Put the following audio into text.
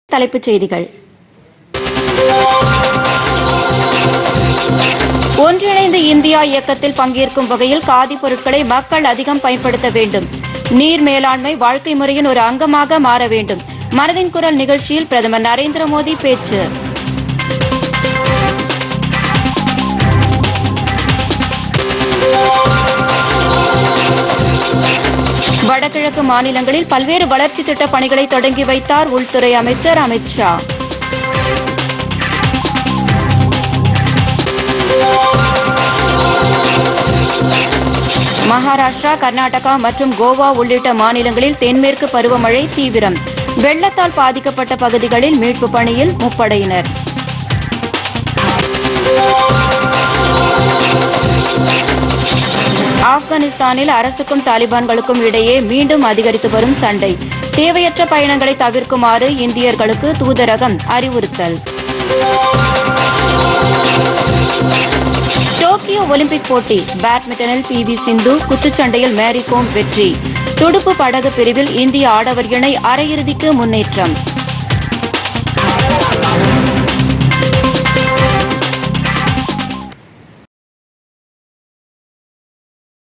தலைப்புச் செய்திகள் ஒன்றிணைந்த இந்தியா இயக்கத்தில் பங்கேற்கும் வகையில் காதி பொருட்களை மக்கள் அதிகம் பயன்படுத்த வேண்டும் நீர் மேலாண்மை வாழ்க்கை முறையின் ஒரு அங்கமாக மாற வேண்டும் மனதின் குரல் நிகழ்ச்சியில் பிரதமர் நரேந்திர மோடி பேச்சு வடகிழக்கு மாநிலங்களில் பல்வேறு வளர்ச்சி திட்டப் பணிகளை தொடங்கி வைத்தார் உள்துறை அமைச்சர் அமித் ஷா மகாராஷ்டிரா கர்நாடகா மற்றும் கோவா உள்ளிட்ட மாநிலங்களில் தென்மேற்கு பருவமழை தீவிரம் வெள்ளத்தால் பாதிக்கப்பட்ட பகுதிகளில் மீட்புப் பணியில் முப்படையினர் ஆப்கானிஸ்தானில் அரசுக்கும் தாலிபான்களுக்கும் இடையே மீண்டும் அதிகரித்து வரும் சண்டை தேவையற்ற பயணங்களை தவிர்க்குமாறு இந்தியர்களுக்கு தூதரகம் அறிவுறுத்தல் டோக்கியோ ஒலிம்பிக் போட்டி பேட்மிண்டனில் பி வி சிந்து குத்துச்சண்டையில் மேரி கோம் வெற்றி துடுப்பு படகு பிரிவில் இந்திய ஆடவர் இணை அரையிறுதிக்கு முன்னேற்றம்